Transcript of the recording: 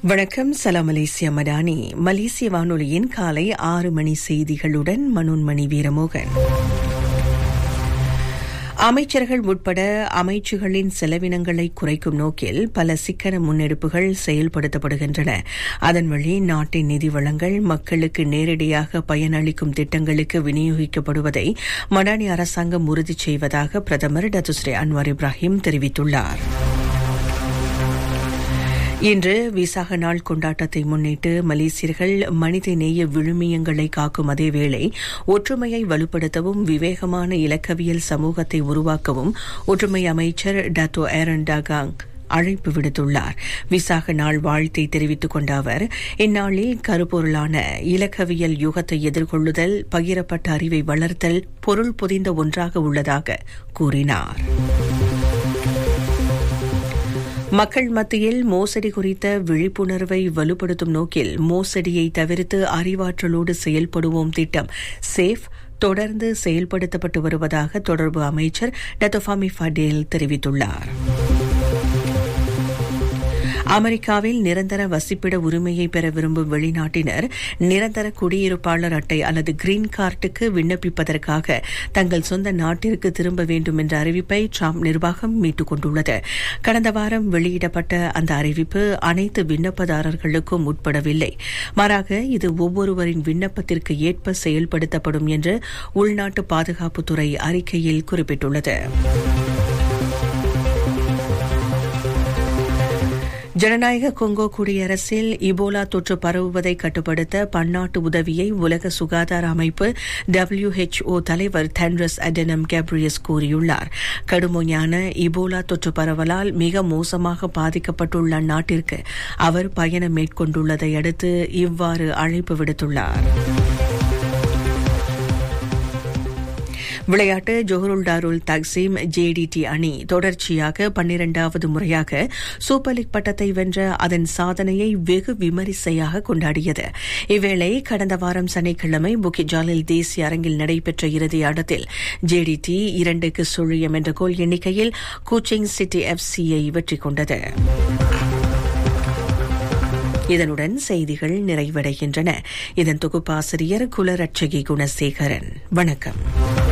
வணக்கம் சலாம் மலேசியா மடானி மலேசிய வானொலியின் காலை ஆறு மணி செய்திகளுடன் மனோன்மணி வீரமோகன் அமைச்சர்கள் உட்பட அமைச்சுகளின் செலவினங்களை குறைக்கும் நோக்கில் பல சிக்கன முன்னெடுப்புகள் செயல்படுத்தப்படுகின்றன அதன் வழி நாட்டின் நிதி வளங்கள் மக்களுக்கு நேரடியாக பயனளிக்கும் திட்டங்களுக்கு விநியோகிக்கப்படுவதை மடானி அரசாங்கம் உறுதி செய்வதாக பிரதமர் டத்துஸ்ரீ அன்வார் இப்ராஹிம் தெரிவித்துள்ளார் இன்று விசாக நாள் கொண்டாட்டத்தை முன்னிட்டு மலேசியர்கள் மனிதநேய விழுமியங்களை காக்கும் அதேவேளை ஒற்றுமையை வலுப்படுத்தவும் விவேகமான இலக்கவியல் சமூகத்தை உருவாக்கவும் ஒற்றுமை அமைச்சர் டத்தோ ஏரன் டாகாங் அழைப்பு விடுத்துள்ளார் விசாக நாள் வாழ்த்தை தெரிவித்துக் கொண்ட அவர் இந்நாளில் கருப்பொருளான இலக்கவியல் யுகத்தை எதிர்கொள்ளுதல் பகிரப்பட்ட அறிவை வளர்த்தல் பொருள் பொதிந்த ஒன்றாக உள்ளதாக கூறினார் மக்கள் மத்தியில் மோசடி குறித்த விழிப்புணர்வை வலுப்படுத்தும் நோக்கில் மோசடியை தவிர்த்து அறிவாற்றலோடு செயல்படுவோம் திட்டம் சேஃப் தொடர்ந்து செயல்படுத்தப்பட்டு வருவதாக தொடர்பு அமைச்சர் டத்தோஃபாமி ஃபடேல் தெரிவித்துள்ளார் அமெரிக்காவில் நிரந்தர வசிப்பிட உரிமையை பெற விரும்பும் வெளிநாட்டினர் நிரந்தர குடியிருப்பாளர் அட்டை அல்லது கிரீன் கார்டுக்கு விண்ணப்பிப்பதற்காக தங்கள் சொந்த நாட்டிற்கு திரும்ப வேண்டும் என்ற அறிவிப்பை ட்ரம்ப் நிர்வாகம் மீட்டுக் கொண்டுள்ளது கடந்த வாரம் வெளியிடப்பட்ட அந்த அறிவிப்பு அனைத்து விண்ணப்பதாரர்களுக்கும் உட்படவில்லை மாறாக இது ஒவ்வொருவரின் விண்ணப்பத்திற்கு ஏற்ப செயல்படுத்தப்படும் என்று உள்நாட்டு பாதுகாப்புத்துறை அறிக்கையில் குறிப்பிட்டுள்ளது ஜனநாயக கொங்கோ குடியரசில் இபோலா தொற்று பரவுவதை கட்டுப்படுத்த பன்னாட்டு உதவியை உலக சுகாதார அமைப்பு டபிள்யூஹெச்ஓ தலைவர் தென்ரஸ் அடனம் கேப்ரியஸ் கூறியுள்ளார் கடுமையான இபோலா தொற்று பரவலால் மிக மோசமாக பாதிக்கப்பட்டுள்ள அந்நாட்டிற்கு அவர் பயணம் மேற்கொண்டுள்ளதை அடுத்து இவ்வாறு அழைப்பு விடுத்துள்ளார் விளையாட்டு ஜோஹருல் டாருல் தக்சீம் ஜேடிடி அணி தொடர்ச்சியாக பன்னிரண்டாவது முறையாக சூப்பர் லீக் பட்டத்தை வென்ற அதன் சாதனையை வெகு விமரிசையாக கொண்டாடியது இவ்வேளை கடந்த வாரம் சனிக்கிழமை புக்கிஜாலில் தேசிய அரங்கில் நடைபெற்ற இறுதி ஆட்டத்தில் ஜேடிடி இரண்டுக்கு சுழியம் என்ற கோல் எண்ணிக்கையில் கூச்சிங் சிட்டி எஃப்சியை வெற்றி கொண்டது இதனுடன் செய்திகள் நிறைவடைகின்றன இதன் தொகுப்பாசிரியர் குலரட்சகி குணசேகரன் வணக்கம்